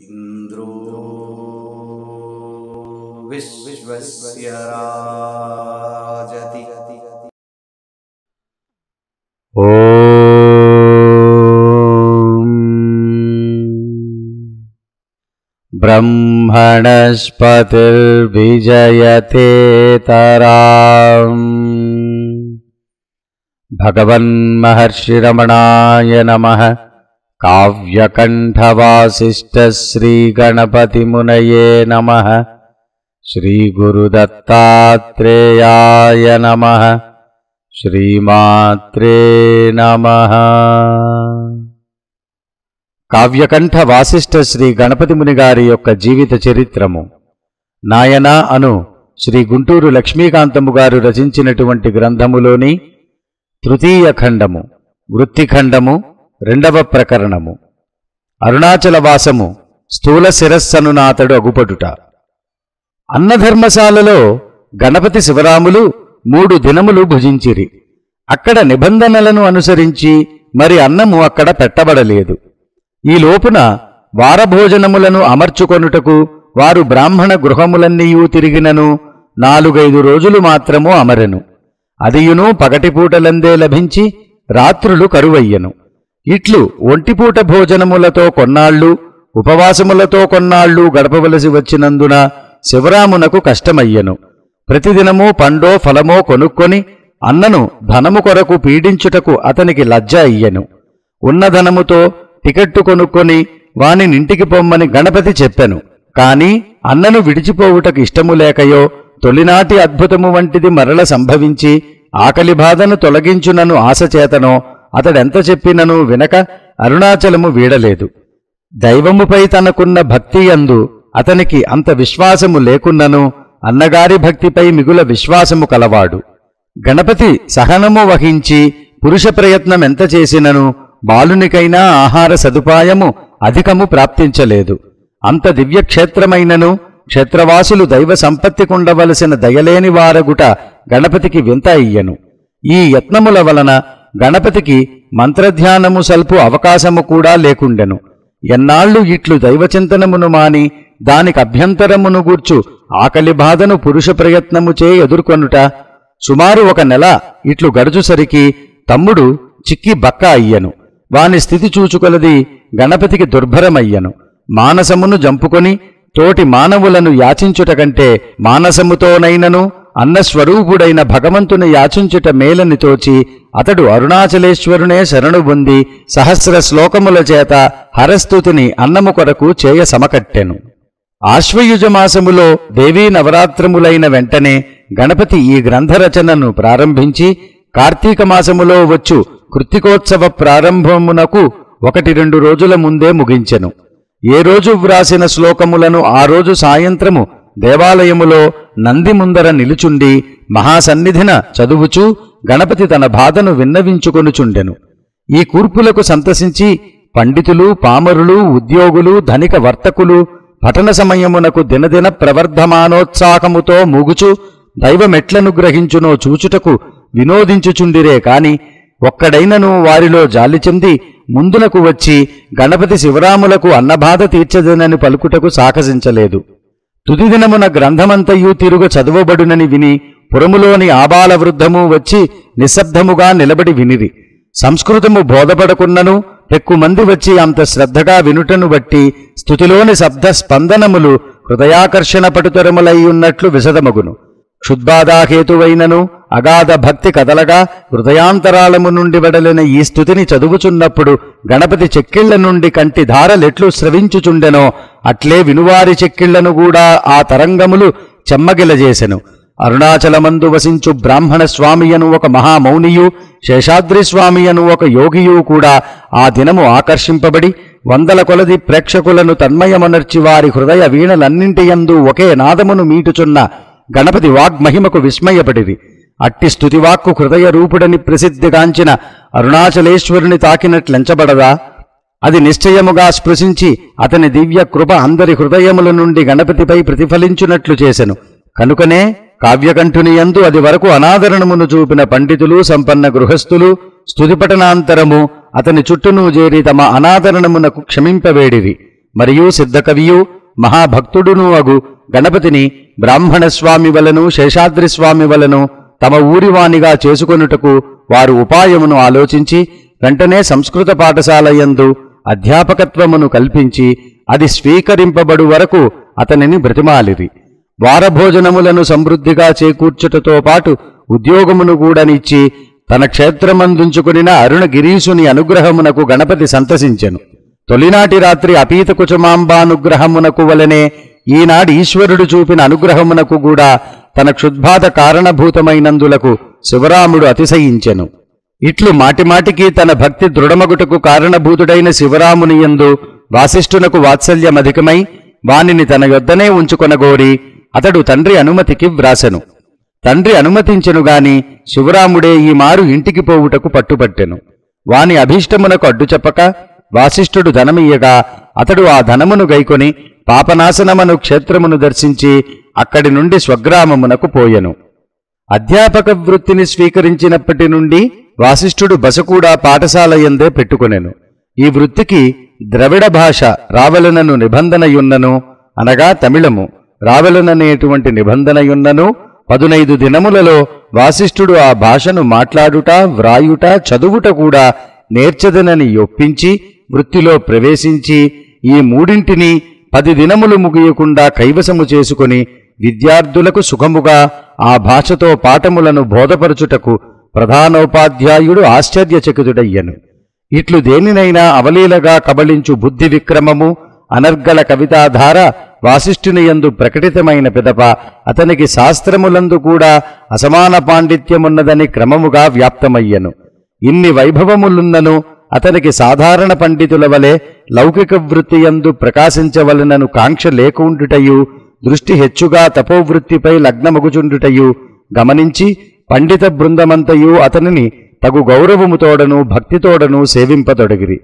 इन्द्रो विश्वस्य राजति ब्रह्मणस्पतिर्विजयतेतराम् भगवन्महर्षिरमणाय नमः काव्यकण्ठवासिष्ठश्रीगणपतिमुनये नमः श्रीगुरुदत्तात्रेयाय नमः శ్రీమాత్రే నమ కావ్యకంఠ వాసిష్ఠ శ్రీ గణపతి ముని గారి యొక్క జీవిత చరిత్రము నాయన అను శ్రీ గుంటూరు లక్ష్మీకాంతము గారు రచించినటువంటి గ్రంథములోని తృతీయ ఖండము వృత్తిఖండము రెండవ ప్రకరణము అరుణాచల వాసము స్థూల శిరస్సను నాతడు అగుపడుట అన్నధర్మశాలలో గణపతి శివరాములు మూడు దినములు భుజించిరి అక్కడ నిబంధనలను అనుసరించి మరి అన్నము అక్కడ పెట్టబడలేదు ఈ లోపున వారభోజనములను అమర్చుకొనుటకు వారు బ్రాహ్మణ గృహములన్నీయూ తిరిగినను నాలుగైదు రోజులు మాత్రము అమరెను అదియును పగటిపూటలందే లభించి రాత్రులు కరువయ్యను ఇట్లు ఒంటిపూట భోజనములతో కొన్నాళ్ళు ఉపవాసములతో కొన్నాళ్ళు గడపవలసి వచ్చినందున శివరామునకు కష్టమయ్యను ప్రతిదినము పండో ఫలమో కొనుక్కొని అన్నను ధనము కొరకు పీడించుటకు అతనికి లజ్జ అయ్యెను ఉన్న ధనముతో టికెట్టు కొనుక్కొని వానినింటికి పొమ్మని గణపతి చెప్పెను కాని అన్నను విడిచిపోవుటకు ఇష్టము లేకయో తొలినాటి అద్భుతము వంటిది మరల సంభవించి ఆకలి బాధను తొలగించునను ఆశచేతనో అతడెంత చెప్పినను వినక అరుణాచలము వీడలేదు దైవముపై తనకున్న భక్తి యందు అతనికి అంత విశ్వాసము లేకున్నను అన్నగారి భక్తిపై మిగుల విశ్వాసము కలవాడు గణపతి సహనము వహించి పురుష ప్రయత్నం ఎంత చేసినను బాలునికైనా ఆహార సదుపాయము అధికము ప్రాప్తించలేదు అంత దివ్యక్షేత్రమైనను క్షేత్రవాసులు దైవ సంపత్తి కుండవలసిన దయలేని వారగుట గణపతికి వింత అయ్యను ఈ యత్నముల వలన గణపతికి మంత్రధ్యానము సల్పు అవకాశము కూడా లేకుండెను ఎన్నాళ్ళు ఇట్లు దైవచింతనమును మాని దానికి అభ్యంతరమును గూర్చు ఆకలి బాధను పురుష ప్రయత్నముచే ఎదుర్కొనుట సుమారు ఒక నెల ఇట్లు గడుచుసరికి తమ్ముడు చిక్కి బక్క అయ్యను వాని స్థితి చూచుకొలది గణపతికి దుర్భరమయ్యను మానసమును జంపుకొని తోటి మానవులను యాచించుట కంటే మానసముతోనైనను అన్నస్వరూపుడైన భగవంతుని యాచించుట మేలని తోచి అతడు అరుణాచలేశ్వరునే శరణు పొంది సహస్ర శ్లోకముల చేత హరస్తుతిని అన్నము కొరకు చేయ సమకట్టెను ఆశ్వయుజ మాసములో దేవీ నవరాత్రములైన వెంటనే గణపతి ఈ గ్రంథరచనను ప్రారంభించి కార్తీక మాసములో వచ్చు కృత్తికోత్సవ ప్రారంభమునకు ఒకటి రెండు రోజుల ముందే ముగించెను ఏ రోజు వ్రాసిన శ్లోకములను ఆ రోజు సాయంత్రము దేవాలయములో నంది ముందర నిలుచుండి మహాసన్నిధిన చదువుచూ గణపతి తన బాధను విన్నవించుకొనుచుండెను ఈ కూర్పులకు సంతసించి పండితులు పామరులు ఉద్యోగులు ధనిక వర్తకులు పఠన సమయమునకు దినదిన ప్రవర్ధమానోత్సాహముతో మూగుచు దైవమెట్లను గ్రహించునో చూచుటకు వినోదించుచుండిరే కాని ఒక్కడైనను వారిలో జాలి చెంది ముందునకు వచ్చి గణపతి శివరాములకు అన్నబాధ తీర్చదనని పలుకుటకు సాహసించలేదు తుది దినమున గ్రంథమంతయు తిరుగు చదువబడునని విని పురములోని ఆబాల వృద్ధము వచ్చి నిశ్శబ్దముగా నిలబడి వినిరి సంస్కృతము బోధపడకున్నను పెక్కుమంది వచ్చి అంత శ్రద్ధగా వినుటను బట్టి స్థుతిలోని శబ్ద స్పందనములు హృదయాకర్షణ పటుతరములై ఉన్నట్లు విశదమగును క్షుద్బాధాహేతువైనను అగాధ భక్తి కదలగా హృదయాంతరాళము నుండి వెడలిన ఈ స్థుతిని చదువుచున్నప్పుడు గణపతి చెక్కిళ్ల నుండి కంటి ధారలెట్లు స్రవించుచుండెనో అట్లే వినువారి చెక్కిళ్లను కూడా ఆ తరంగములు చెమ్మగిలజేసెను అరుణాచలమందు వసించు బ్రాహ్మణ స్వామియను ఒక మహామౌనియు శేషాద్రి స్వామియను ఒక యోగియు కూడా ఆ దినము ఆకర్షింపబడి వందల కొలది ప్రేక్షకులను తన్మయమనర్చి వారి హృదయ వీణలన్నింటియందు ఒకే నాదమును మీటుచున్న గణపతి వాగ్మహిమకు విస్మయపడిరి అట్టి స్తుతివాక్కు హృదయ రూపుడని ప్రసిద్ధిగాంచిన అరుణాచలేశ్వరుని తాకినట్లెంచబడదా అది నిశ్చయముగా స్పృశించి అతని దివ్య కృప అందరి హృదయముల నుండి గణపతిపై ప్రతిఫలించునట్లు చేసెను కనుకనే కావ్యకంఠుని యందు అది వరకు అనాదరణమును చూపిన పండితులు సంపన్న గృహస్థులు స్తుతిపఠనాంతరము అతని చుట్టూను చేరి తమ అనాదరణమునకు క్షమింపవేడిరి మరియు సిద్ధకవియు మహాభక్తుడును అగు గణపతిని బ్రాహ్మణ స్వామి వలను శేషాద్రి స్వామి వలను తమ ఊరివానిగా చేసుకొనుటకు వారు ఉపాయమును ఆలోచించి వెంటనే సంస్కృత పాఠశాలయందు అధ్యాపకత్వమును కల్పించి అది స్వీకరింపబడు వరకు అతనిని బ్రతిమాలిరి వారభోజనములను సమృద్ధిగా చేకూర్చుటతో పాటు ఉద్యోగమును కూడనిచ్చి తన క్షేత్రమందుంచుకునిన అరుణ గిరీశుని అనుగ్రహమునకు గణపతి సంతసించెను తొలినాటి రాత్రి అపీత కుచమాంబానుగ్రహమునకు వలనే ఈనాడు ఈశ్వరుడు చూపిన అనుగ్రహమునకు కూడా తన క్షుద్బాధ కారణభూతమైనందులకు శివరాముడు అతిశయించెను ఇట్లు మాటిమాటికి తన భక్తి దృఢమగుటకు కారణభూతుడైన శివరాముని యందు వాసిష్ఠునకు వాత్సల్యమధికమై వానిని తన యొద్దనే ఉంచుకొనగోరి అతడు తండ్రి అనుమతికి వ్రాసెను తండ్రి అనుమతించెను గాని శివరాముడే ఈ మారు ఇంటికి పోవుటకు పట్టుపట్టెను వాని అభీష్టమునకు అడ్డు చెప్పక వాసిష్ఠుడు ధనమియ్యగా అతడు ఆ ధనమును గైకొని పాపనాశనమను క్షేత్రమును దర్శించి అక్కడి నుండి స్వగ్రామమునకు పోయెను అధ్యాపక వృత్తిని స్వీకరించినప్పటి నుండి వాసిష్ఠుడు బస కూడా పాఠశాల యందే పెట్టుకొనెను ఈ వృత్తికి ద్రవిడ భాష రావలనను నిబంధనయున్నను అనగా తమిళము రావలననేటువంటి నిబంధనయున్నను పదునైదు దినములలో వాసిష్ఠుడు ఆ భాషను మాట్లాడుట వ్రాయుట చదువుట కూడా నేర్చదనని ఒప్పించి వృత్తిలో ప్రవేశించి ఈ మూడింటిని పది దినములు ముగియకుండా కైవసము చేసుకుని విద్యార్థులకు సుఖముగా ఆ భాషతో పాఠములను బోధపరచుటకు ప్రధానోపాధ్యాయుడు ఆశ్చర్యచకితుడయ్యను ఇట్లు దేనినైనా అవలీలగా కబళించు బుద్ధి విక్రమము అనర్గళ కవితాధార వాసిష్ఠునియందు ప్రకటితమైన పిదప అతనికి శాస్త్రములందు కూడా అసమాన పాండిత్యమున్నదని క్రమముగా వ్యాప్తమయ్యను ఇన్ని వైభవములున్నను అతనికి సాధారణ పండితుల వలె లౌకిక వృత్తియందు ప్రకాశించవలనను కాంక్ష లేకుండుటయు దృష్టి హెచ్చుగా తపోవృత్తిపై లగ్నమగుచుండుటయు గమనించి పండిత బృందమంతయు అతనిని తగు గౌరవముతోడను భక్తితోడను సేవింపతొడగిరి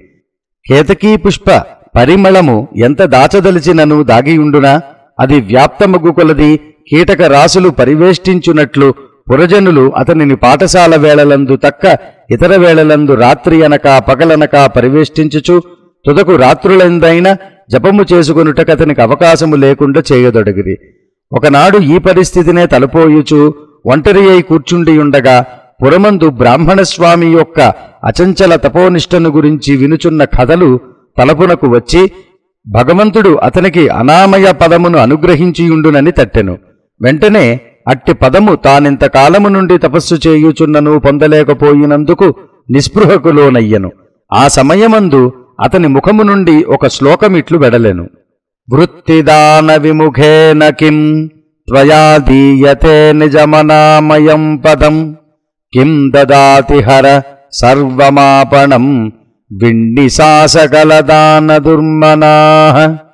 కేతకీ పుష్ప పరిమళము ఎంత దాచదలిచినను దాగియుండునా అది వ్యాప్తమగు కొలది కీటక రాసులు పరివేష్టించునట్లు పురజనులు అతనిని పాఠశాల వేళలందు తక్క ఇతర వేళలందు రాత్రి అనక పగలనక పరివేష్టించుచు తుదకు రాత్రులెందైన జపము చేసుకొనుటకతనికి అవకాశము లేకుండా చేయదొడగిరి ఒకనాడు ఈ పరిస్థితినే తలపోయుచు ఒంటరి అయి కూర్చుండియుండగా పురమందు బ్రాహ్మణస్వామి యొక్క అచంచల తపోనిష్టను గురించి వినుచున్న కథలు తలపునకు వచ్చి భగవంతుడు అతనికి అనామయ పదమును అనుగ్రహించియుండునని తట్టెను వెంటనే అట్టి పదము తానింత కాలము నుండి తపస్సు చేయుచున్నను పొందలేకపోయినందుకు నిస్పృహకు లోనయ్యను ఆ సమయమందు అతని ముఖము నుండి ఒక శ్లోకమిట్లు వెడలెను వృత్తిదాన విముఖేన కిం త్వయా దీయతే నిజమనామయం పదం కిం దదాతి హర సర్వమాపణం విణ్ణిశాసకలదాన దుర్మనాహ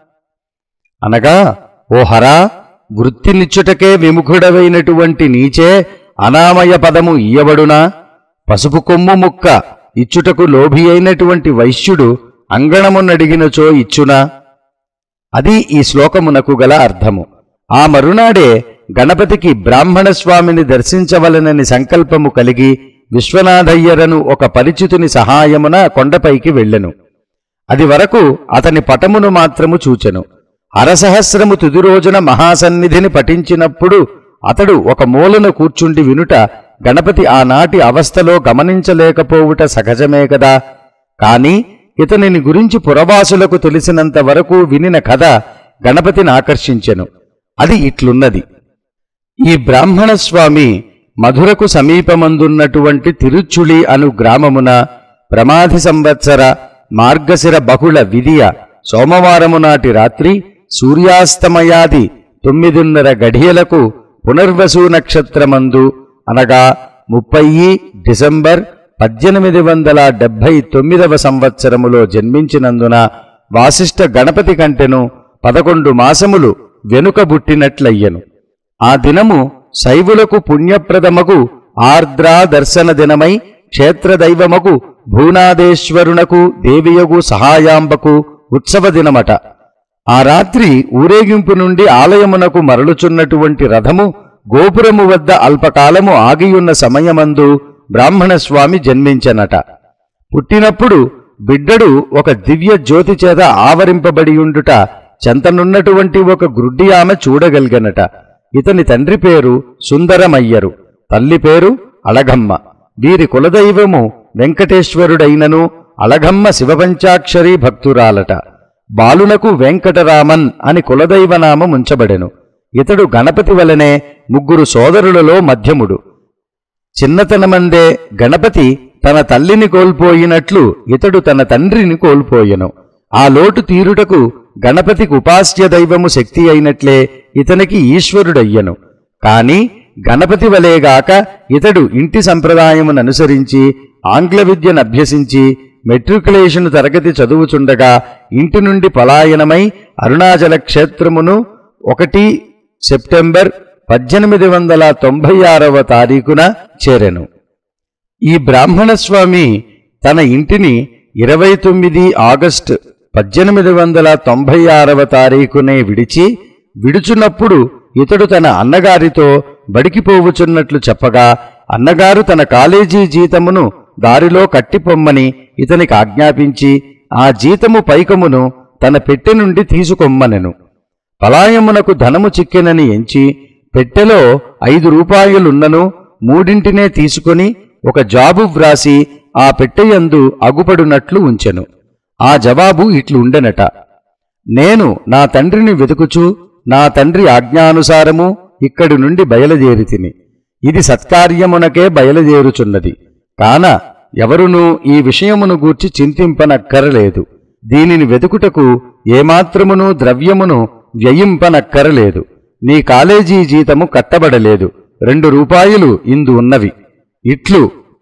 అనగా ఓ హరా వృత్తినిచ్చుటకే విముఖుడవైనటువంటి నీచే అనామయ పదము ఇయ్యబడునా పసుపు కొమ్ము ముక్క ఇచ్చుటకు లోభి అయినటువంటి వైశ్యుడు అంగణమునడిగినచో ఇచ్చునా అది ఈ శ్లోకమునకు గల అర్థము ఆ మరునాడే గణపతికి బ్రాహ్మణ స్వామిని దర్శించవలనని సంకల్పము కలిగి విశ్వనాథయ్యరను ఒక పరిచితుని సహాయమున కొండపైకి వెళ్ళెను అది వరకు అతని పటమును మాత్రము చూచెను హరసహస్రము తుది రోజున మహాసన్నిధిని పఠించినప్పుడు అతడు ఒక మూలన కూర్చుండి వినుట గణపతి ఆనాటి అవస్థలో గమనించలేకపోవుట సహజమే కదా కాని ఇతనిని గురించి పురవాసులకు తెలిసినంత వరకు వినిన కథ గణపతిని ఆకర్షించెను అది ఇట్లున్నది ఈ బ్రాహ్మణ స్వామి మధురకు సమీపమందున్నటువంటి తిరుచుళి అను గ్రామమున ప్రమాధి సంవత్సర మార్గశిర బహుళ విధియ సోమవారము నాటి రాత్రి సూర్యాస్తమయాది తొమ్మిదిన్నర గడియలకు పునర్వసు నక్షత్రమందు అనగా ముప్పై డిసెంబర్ పద్దెనిమిది వందల డెబ్భై తొమ్మిదవ సంవత్సరములో జన్మించినందున వాసిష్ఠ గణపతి కంటెను పదకొండు మాసములు వెనుకబుట్టినట్లయ్యను ఆ దినము శైవులకు పుణ్యప్రదమగు ఆర్ద్రా దర్శన దినమై క్షేత్రదైవమగు భూనాదేశ్వరునకు దేవియగు సహాయాంబకు ఉత్సవ దినమట ఆ రాత్రి ఊరేగింపు నుండి ఆలయమునకు మరలుచున్నటువంటి రథము గోపురము వద్ద అల్పకాలము ఆగియున్న సమయమందు బ్రాహ్మణస్వామి జన్మించనట పుట్టినప్పుడు బిడ్డడు ఒక దివ్య జ్యోతి చేత ఆవరింపబడియుండుట చెంతనున్నటువంటి ఒక గ్రుడ్డి ఆమె చూడగలిగనట ఇతని తండ్రి పేరు సుందరమయ్యరు తల్లి పేరు అళగమ్మ వీరి కులదైవము వెంకటేశ్వరుడైనను అళగమ్మ శివపంచాక్షరీ భక్తురాలట బాలునకు వెంకటరామన్ అని కులదైవనామం ఉంచబడెను ఇతడు గణపతి వలనే ముగ్గురు సోదరులలో మధ్యముడు చిన్నతనమందే గణపతి తన తల్లిని కోల్పోయినట్లు ఇతడు తన తండ్రిని కోల్పోయెను ఆ లోటు తీరుటకు గణపతికి ఉపాస్య దైవము శక్తి అయినట్లే ఇతనికి ఈశ్వరుడయ్యను కాని గణపతి వలేగాక ఇతడు ఇంటి సంప్రదాయమును అనుసరించి ఆంగ్ల విద్యను అభ్యసించి మెట్రికులేషన్ తరగతి చదువుచుండగా ఇంటి నుండి పలాయనమై అరుణాచల క్షేత్రమును ఒకటి సెప్టెంబర్ పద్దెనిమిది వందల తొంభై ఆరవ తారీఖున చేరెను ఈ బ్రాహ్మణ స్వామి తన ఇంటిని ఇరవై తొమ్మిది ఆగస్టు పద్దెనిమిది వందల తొంభై ఆరవ తారీఖునే విడిచి విడుచున్నప్పుడు ఇతడు తన అన్నగారితో బడికిపోవుచున్నట్లు చెప్పగా అన్నగారు తన కాలేజీ జీతమును దారిలో కట్టిపొమ్మని ఇతనికి ఆజ్ఞాపించి ఆ జీతము పైకమును తన పెట్టె నుండి తీసుకొమ్మనెను పలాయమునకు ధనము చిక్కెనని ఎంచి పెట్టెలో ఐదు రూపాయలున్నను మూడింటినే తీసుకొని ఒక జాబు వ్రాసి ఆ పెట్టెయందు అగుపడునట్లు ఉంచెను ఆ జవాబు ఇట్లుండెనట నేను నా తండ్రిని వెతుకుచు నా తండ్రి ఆజ్ఞానుసారము ఇక్కడి నుండి బయలుదేరి తిని ఇది సత్కార్యమునకే బయలుదేరుచున్నది కాన ఎవరునూ ఈ విషయమును గూర్చి చింతింపనక్కరలేదు దీనిని వెతుకుటకు ఏమాత్రమును ద్రవ్యమును వ్యయింపనక్కరలేదు నీ కాలేజీ జీతము కట్టబడలేదు రెండు రూపాయలు ఇందు ఉన్నవి ఇట్లు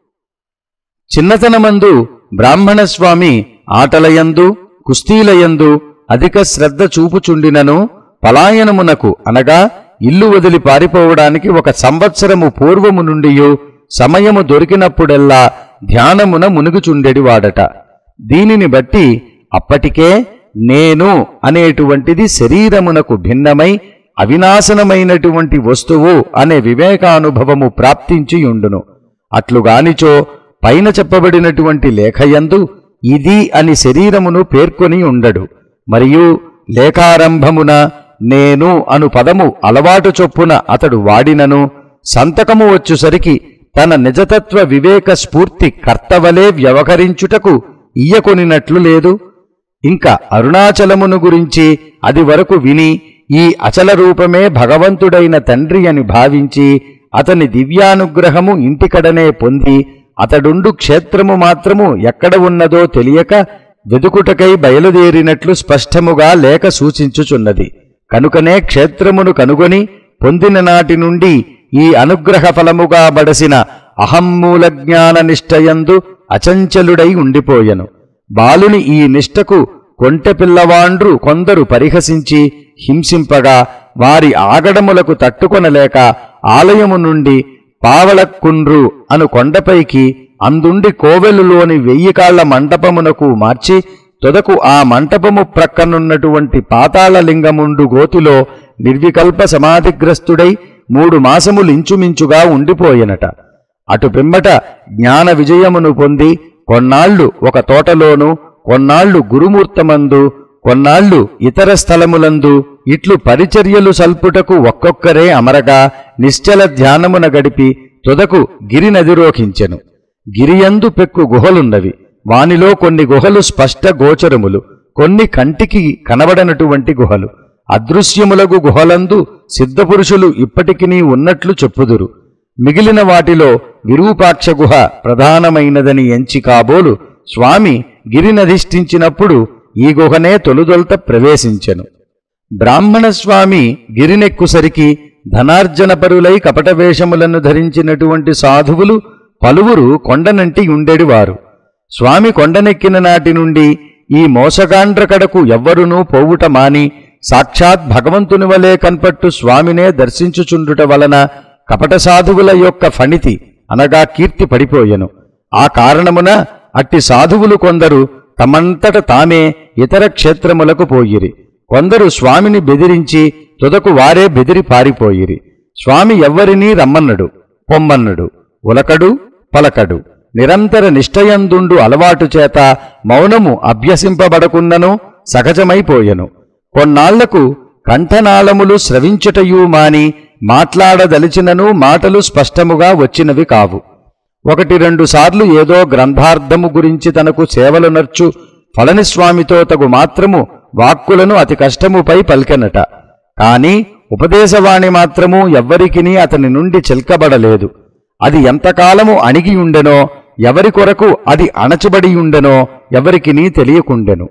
చిన్నతనమందు బ్రాహ్మణస్వామి ఆటలయందు కుస్తీలయందు అధిక శ్రద్ధ చూపుచుండినను పలాయనమునకు అనగా ఇల్లు వదిలి పారిపోవడానికి ఒక సంవత్సరము పూర్వము నుండియు సమయము దొరికినప్పుడెల్లా ధ్యానమున మునుగుచుండెడివాడట దీనిని బట్టి అప్పటికే నేను అనేటువంటిది శరీరమునకు భిన్నమై అవినాశనమైనటువంటి వస్తువు అనే వివేకానుభవము ప్రాప్తించియుండును అట్లుగానిచో పైన చెప్పబడినటువంటి లేఖయందు ఇది అని శరీరమును పేర్కొని ఉండడు మరియు లేఖారంభమున నేను అను పదము అలవాటు చొప్పున అతడు వాడినను సంతకము వచ్చుసరికి తన నిజతత్వ వివేక స్ఫూర్తి కర్తవలే వ్యవహరించుటకు ఇయ్యకొనినట్లు లేదు ఇంకా అరుణాచలమును గురించి అది వరకు విని ఈ అచల రూపమే భగవంతుడైన తండ్రి అని భావించి అతని దివ్యానుగ్రహము ఇంటికడనే పొంది అతడుండు క్షేత్రము మాత్రము ఎక్కడ ఉన్నదో తెలియక వెదుకుటకై బయలుదేరినట్లు స్పష్టముగా లేక సూచించుచున్నది కనుకనే క్షేత్రమును కనుగొని పొందిన నాటి నుండి ఈ అనుగ్రహ ఫలముగా బడసిన అహమ్మూల జ్ఞాన నిష్టయందు అచంచలుడై ఉండిపోయెను బాలుని ఈ నిష్టకు కొంటె పిల్లవాండ్రు కొందరు పరిహసించి హింసింపగా వారి ఆగడములకు తట్టుకొనలేక ఆలయము నుండి పావళక్కుండ్రు అను కొండపైకి అందుండి కోవెలులోని వెయ్యి కాళ్ల మంటపమునకు మార్చి తొదకు ఆ మంటపము ప్రక్కనున్నటువంటి పాతాళలింగముండు గోతిలో నిర్వికల్ప సమాధిగ్రస్తుడై మూడు మాసములించుమించుగా ఉండిపోయెనట అటు పిమ్మట జ్ఞాన విజయమును పొంది కొన్నాళ్లు ఒక తోటలోను కొన్నాళ్లు గురుమూర్తమందు కొన్నాళ్లు ఇతర స్థలములందు ఇట్లు పరిచర్యలు సల్పుటకు ఒక్కొక్కరే అమరగా నిశ్చల ధ్యానమున గడిపి తుదకు గిరి నదిరోకించెను గిరియందు పెక్కు గుహలున్నవి వానిలో కొన్ని గుహలు స్పష్ట గోచరములు కొన్ని కంటికి కనబడనటువంటి గుహలు అదృశ్యములగు గుహలందు సిద్ధపురుషులు ఇప్పటికినీ ఉన్నట్లు చెప్పుదురు మిగిలిన వాటిలో విరూపాక్ష గుహ ప్రధానమైనదని ఎంచి కాబోలు స్వామి గిరినధిష్ఠించినప్పుడు ఈ గుహనే తొలుదొల్త ప్రవేశించెను బ్రాహ్మణ స్వామి గిరినెక్కుసరికి ధనార్జనపరులై కపటవేషములను ధరించినటువంటి సాధువులు పలువురు కొండనంటి ఉండెడివారు స్వామి కొండనెక్కిన నాటి నుండి ఈ మోసగాండ్రకడకు ఎవ్వరునూ పోవుట మాని సాక్షాత్ భగవంతుని వలె కన్పట్టు స్వామినే దర్శించుచుండుట వలన కపట సాధువుల యొక్క ఫణితి అనగా కీర్తి పడిపోయెను ఆ కారణమున అట్టి సాధువులు కొందరు తమంతట తామే ఇతర క్షేత్రములకు పోయిరి కొందరు స్వామిని బెదిరించి తుదకు వారే బెదిరి పారిపోయిరి స్వామి ఎవ్వరినీ రమ్మన్నడు పొమ్మన్నడు ఉలకడు పలకడు నిరంతర నిష్టయందుండు అలవాటు చేత మౌనము అభ్యసింపబడకున్నను సహజమైపోయెను కొన్నాళ్లకు కంఠనాళములు స్రవించుటయు మాని మాట్లాడదలిచినను మాటలు స్పష్టముగా వచ్చినవి కావు ఒకటి రెండు సార్లు ఏదో గ్రంథార్థము గురించి తనకు సేవలు నర్చు ఫళనిస్వామితో తగు మాత్రము వాక్కులను అతి కష్టముపై పలికెనట కాని ఉపదేశవాణి మాత్రము ఎవ్వరికిని అతని నుండి చిల్కబడలేదు అది ఎంతకాలము అణిగియుండెనో ఎవరి కొరకు అది అణచబడియుండెనో ఎవరికినీ తెలియకుండెను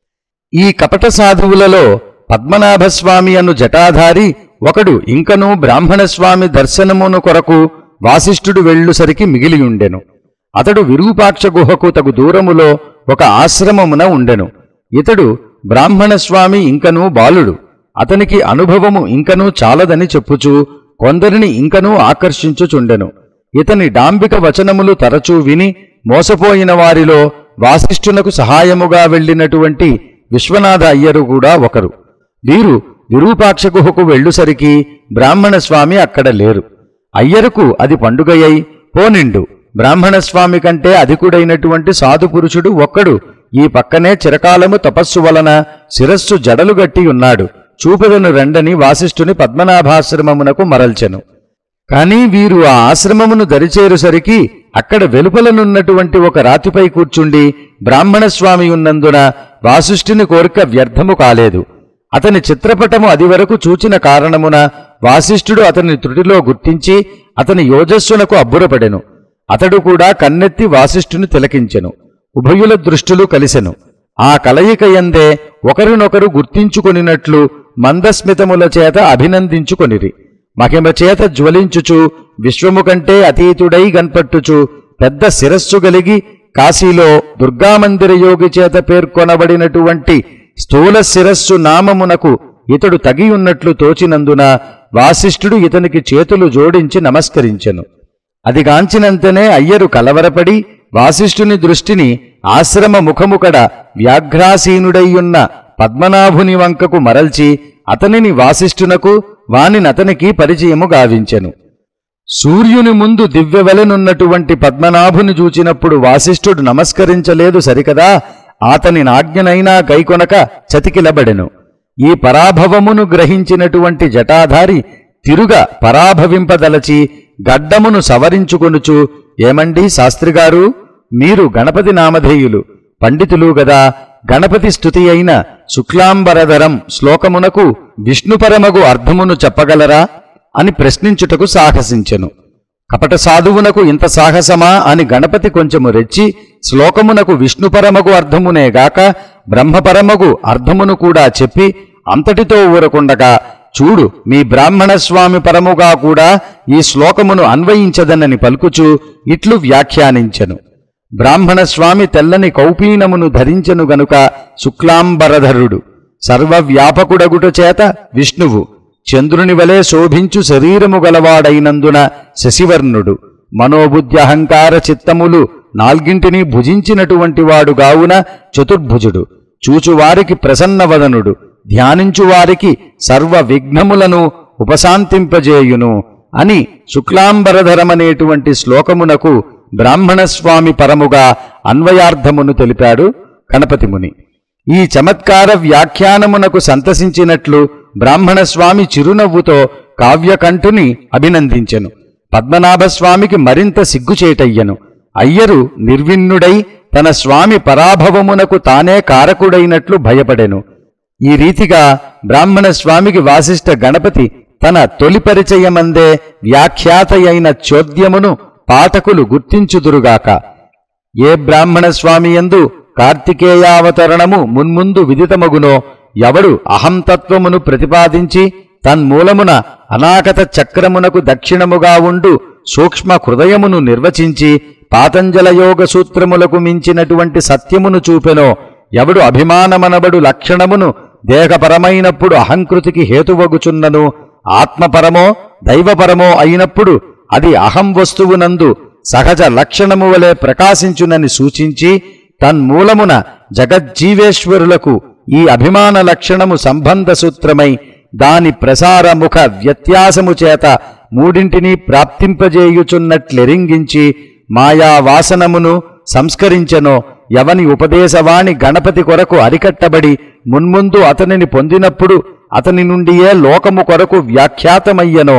ఈ కపట సాధువులలో పద్మనాభస్వామి అను జటాధారి ఒకడు ఇంకనూ బ్రాహ్మణస్వామి దర్శనమును కొరకు వాసిష్ఠుడు వెళ్ళుసరికి మిగిలియుండెను అతడు విరూపాక్ష గుహకు తగు దూరములో ఒక ఆశ్రమమున ఉండెను ఇతడు బ్రాహ్మణస్వామి ఇంకనూ బాలుడు అతనికి అనుభవము ఇంకనూ చాలదని చెప్పుచూ కొందరిని ఇంకనూ ఆకర్షించుచుండెను ఇతని డాంబిక వచనములు తరచూ విని మోసపోయిన వారిలో వాసిష్ఠునకు సహాయముగా వెళ్ళినటువంటి విశ్వనాథ అయ్యరు కూడా ఒకరు వీరు విరూపాక్ష గుహకు వెళ్ళుసరికి బ్రాహ్మణస్వామి అక్కడ లేరు అయ్యరుకు అది పండుగయ్యి పోనిండు బ్రాహ్మణస్వామి కంటే అధికుడైనటువంటి సాధుపురుషుడు ఒక్కడు ఈ పక్కనే చిరకాలము తపస్సు వలన శిరస్సు జడలు గట్టి ఉన్నాడు చూపెదను రెండని వాసిష్ఠుని పద్మనాభాశ్రమమునకు మరల్చెను కాని వీరు ఆ ఆశ్రమమును దరిచేరుసరికి అక్కడ వెలుపలనున్నటువంటి ఒక రాతిపై కూర్చుండి బ్రాహ్మణస్వామి ఉన్నందున వాసిష్ఠుని కోరిక వ్యర్థము కాలేదు అతని చిత్రపటము అది వరకు చూచిన కారణమున వాసిష్ఠుడు అతని త్రుటిలో గుర్తించి అతని యోజస్సునకు అబ్బురపడెను అతడు కూడా కన్నెత్తి వాసిష్ఠుని తిలకించెను ఉభయుల దృష్టులు కలిసెను ఆ కలయిక ఎందే ఒకరినొకరు గుర్తించుకొనినట్లు మందస్మితముల చేత అభినందించుకొనిరి మహిమ చేత జ్వలించుచు విశ్వము కంటే అతీతుడై గన్పట్టుచు పెద్ద శిరస్సు గలిగి కాశీలో దుర్గామందిర యోగి చేత పేర్కొనబడినటువంటి స్థూల శిరస్సు నామమునకు ఇతడు తగియున్నట్లు తోచినందున వాసిష్ఠుడు ఇతనికి చేతులు జోడించి నమస్కరించెను అది గాంచినంతనే అయ్యరు కలవరపడి వాసిష్ఠుని దృష్టిని ఆశ్రమ ముఖముకడ వ్యాఘ్రాసీనుడయ్యున్న పద్మనాభుని వంకకు మరల్చి అతనిని వాసిష్ఠునకు వానినతనికి పరిచయము గావించెను సూర్యుని ముందు దివ్యవెలనున్నటువంటి పద్మనాభుని చూచినప్పుడు వాసిష్ఠుడు నమస్కరించలేదు సరికదా అతని నాజ్ఞనైనా గైకొనక చతికిలబడెను ఈ పరాభవమును గ్రహించినటువంటి జటాధారి తిరుగ పరాభవింపదలచి గడ్డమును సవరించుకొనుచు ఏమండి శాస్త్రిగారు మీరు గణపతి నామధేయులు పండితులు గదా గణపతి స్థుతి అయిన శుక్లాంబరధరం శ్లోకమునకు విష్ణుపరమగు అర్థమును చెప్పగలరా అని ప్రశ్నించుటకు సాహసించెను కపట సాధువునకు ఇంత సాహసమా అని గణపతి కొంచెము రెచ్చి శ్లోకమునకు విష్ణుపరమగు అర్థమునేగాక బ్రహ్మపరమగు అర్థమును కూడా చెప్పి అంతటితో ఊరకుండగా చూడు మీ బ్రాహ్మణ స్వామి పరముగా కూడా ఈ శ్లోకమును అన్వయించదనని పలుకుచూ ఇట్లు వ్యాఖ్యానించెను బ్రాహ్మణ స్వామి తెల్లని కౌపీనమును ధరించెను గనుక శుక్లాంబరధరుడు సర్వవ్యాపకుడగుట చేత విష్ణువు చంద్రుని వలె శోభించు శరీరము గలవాడైనందున శశివర్ణుడు మనోబుద్ధి అహంకార చిత్తములు నాల్గింటిని భుజించినటువంటి వాడు గావున చతుర్భుజుడు చూచువారికి ప్రసన్నవదనుడు ధ్యానించువారికి సర్వ విఘ్నములను ఉపశాంతింపజేయును అని శుక్లాంబరధరమనేటువంటి శ్లోకమునకు బ్రాహ్మణస్వామి పరముగా అన్వయార్థమును తెలిపాడు గణపతిముని ఈ చమత్కార వ్యాఖ్యానమునకు సంతసించినట్లు బ్రాహ్మణస్వామి చిరునవ్వుతో కావ్యకంఠుని అభినందించెను పద్మనాభస్వామికి మరింత సిగ్గుచేటయ్యను అయ్యరు నిర్విన్నుడై తన స్వామి పరాభవమునకు తానే కారకుడైనట్లు భయపడెను ఈ రీతిగా బ్రాహ్మణ స్వామికి వాసిష్ఠ గణపతి తన తొలి పరిచయమందే వ్యాఖ్యాతయైన చోద్యమును పాఠకులు గుర్తించుదురుగాక ఏ బ్రాహ్మణ స్వామి యందు కార్తికేయావతరణము మున్ముందు విదితమగునో ఎవడు అహంతత్వమును ప్రతిపాదించి తన్మూలమున అనాగత చక్రమునకు దక్షిణముగా ఉండు సూక్ష్మ హృదయమును నిర్వచించి పాతంజల యోగ సూత్రములకు మించినటువంటి సత్యమును చూపెనో ఎవడు అభిమానమనబడు లక్షణమును దేహపరమైనప్పుడు అహంకృతికి హేతువగుచున్నను ఆత్మపరమో దైవపరమో అయినప్పుడు అది అహం వస్తువునందు సహజ లక్షణము వలె ప్రకాశించునని సూచించి తన్మూలమున జగజ్జీవేశ్వరులకు ఈ అభిమాన లక్షణము సంబంధ సూత్రమై దాని ప్రసారముఖ వ్యత్యాసము చేత మూడింటిని ప్రాప్తింపజేయుచున్నట్లెరింగించి మాయా వాసనమును సంస్కరించెనో ఎవని ఉపదేశవాణి గణపతి కొరకు అరికట్టబడి మున్ముందు అతనిని పొందినప్పుడు అతని నుండియే లోకము కొరకు వ్యాఖ్యాతమయ్యనో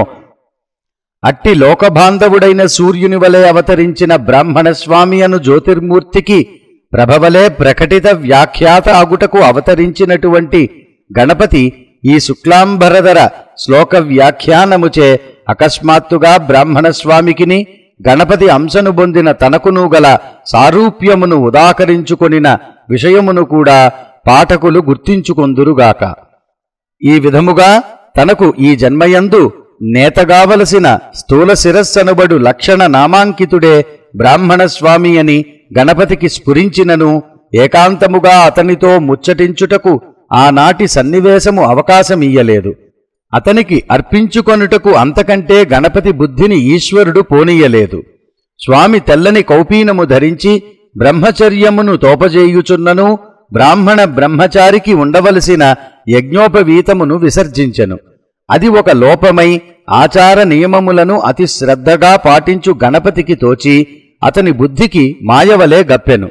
అట్టి లోకబాంధవుడైన సూర్యుని వలె అవతరించిన బ్రాహ్మణస్వామి అను జ్యోతిర్మూర్తికి ప్రభవలే ప్రకటిత వ్యాఖ్యాత అగుటకు అవతరించినటువంటి గణపతి ఈ శుక్లాంబరధర శ్లోక వ్యాఖ్యానముచే అకస్మాత్తుగా బ్రాహ్మణస్వామికిని గణపతి అంశను పొందిన తనకును గల సారూప్యమును ఉదాకరించుకొనిన విషయమును కూడా పాఠకులు గుర్తించుకొందురుగాక ఈ విధముగా తనకు ఈ జన్మయందు నేతగావలసిన స్థూల శిరస్సనుబడు లక్షణ నామాంకితుడే బ్రాహ్మణస్వామి అని గణపతికి స్ఫురించినను ఏకాంతముగా అతనితో ముచ్చటించుటకు ఆనాటి సన్నివేశము అవకాశమియ్యలేదు అతనికి అర్పించుకొనుటకు అంతకంటే గణపతి బుద్ధిని ఈశ్వరుడు పోనీయలేదు స్వామి తెల్లని కౌపీనము ధరించి బ్రహ్మచర్యమును తోపజేయుచున్నను బ్రాహ్మణ బ్రహ్మచారికి ఉండవలసిన యజ్ఞోపవీతమును విసర్జించెను అది ఒక లోపమై ఆచార నియమములను అతి శ్రద్ధగా పాటించు గణపతికి తోచి అతని బుద్ధికి మాయవలే గప్పెను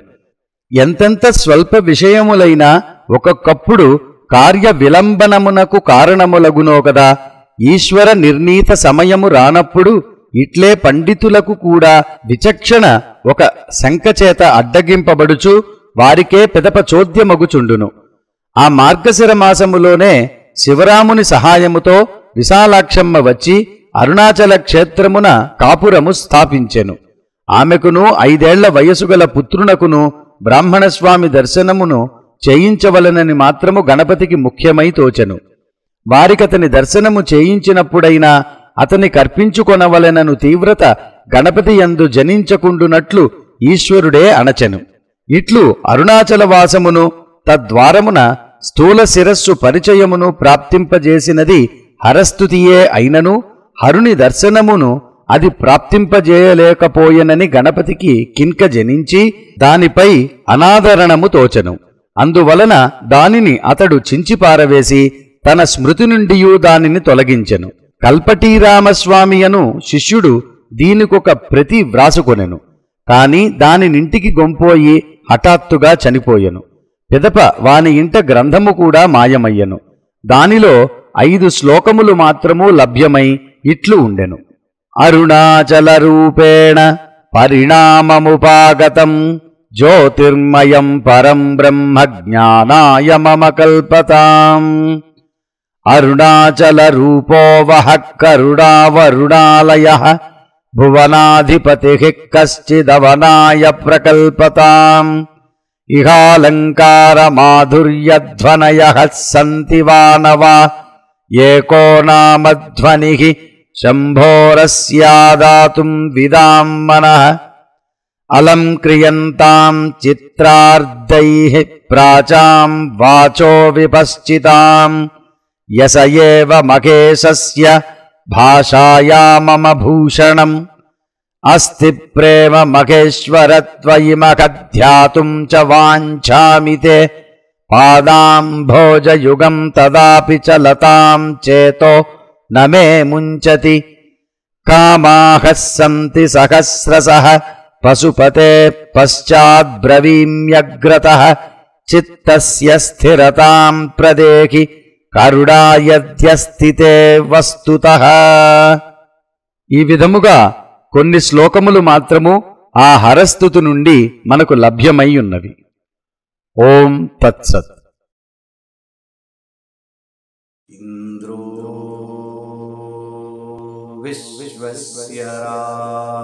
ఎంతెంత స్వల్ప విషయములైనా ఒక్కొక్కప్పుడు కార్య విలంబనమునకు కారణములగునో కదా ఈశ్వర నిర్ణీత సమయము రానప్పుడు ఇట్లే పండితులకు కూడా విచక్షణ ఒక శంకచేత అడ్డగింపబడుచు వారికే పెదప చోద్యమగుచుండును ఆ మార్గశిర మాసములోనే శివరాముని సహాయముతో విశాలాక్షమ్మ వచ్చి అరుణాచల క్షేత్రమున కాపురము స్థాపించెను ఆమెకును ఐదేళ్ల వయసు గల పుత్రునకును బ్రాహ్మణస్వామి దర్శనమును చేయించవలనని మాత్రము గణపతికి ముఖ్యమై తోచెను వారికతని దర్శనము చేయించినప్పుడైనా అతని కర్పించుకొనవలెనను తీవ్రత గణపతి యందు జనించకుండునట్లు ఈశ్వరుడే అణచెను ఇట్లు అరుణాచల వాసమును తద్వారమున స్థూల శిరస్సు పరిచయమును ప్రాప్తింపజేసినది హరస్తుతియే అయినను హరుని దర్శనమును అది ప్రాప్తింపజేయలేకపోయెనని గణపతికి కింక జనించి దానిపై అనాదరణము తోచెను అందువలన దానిని అతడు చించిపారవేసి తన స్మృతి నుండియూ దానిని తొలగించెను కల్పటీరామస్వామి అను శిష్యుడు దీనికొక ప్రతి వ్రాసుకొనెను కాని దానినింటికి గొంపోయి హఠాత్తుగా చనిపోయెను పిదప వాని ఇంట గ్రంథము కూడా మాయమయ్యెను దానిలో ఐదు శ్లోకములు మాత్రము లభ్యమై ఇట్లు ఉండెను అరుణాచల రూపేణ పరిణామముపాగతం జ్యోతిర్మయం పరం బ్రహ్మ జ్ఞానాయ మమ కల్పతాం అరుణాచల రూపో వహ కరుణావరుణాలయ భువనాధిపతి కశ్చిదవనాయ ప్రకల్పతాం ఇహాలంకార మాధుర్యధ్వనయ సంతి వానవా ఏకో నామధ్వని శంభోరస్యాదాతుం విదాం మనః అలం క్రియంతాం చిత్రార్ధై ప్రాచాం వాచో విపశ్చితాం యస ఏవ మహేశస్య భాషాయా మమ భూషణం అస్తి ప్రేమ మహేశ్వరత్వయి మఖధ్యాతుం చ వాంఛామి తే పాదాంభోజయుగం తదాపి చలతాం చేతో న మే ముంచతి కామాహ సంతి సహస్రశః పశుపతే పశ్చాద్బ్రవీమ్యగ్రత చిత్తస్య స్థిరతాం ప్రదేహి కరుడాయద్యస్థితే వస్తుతః ఈ విధముగా కొన్ని శ్లోకములు మాత్రము ఆ హరస్థుతు నుండి మనకు లభ్యమై ఉన్నవి ఓం తత్సత్ इन्द्रो विश्वस्य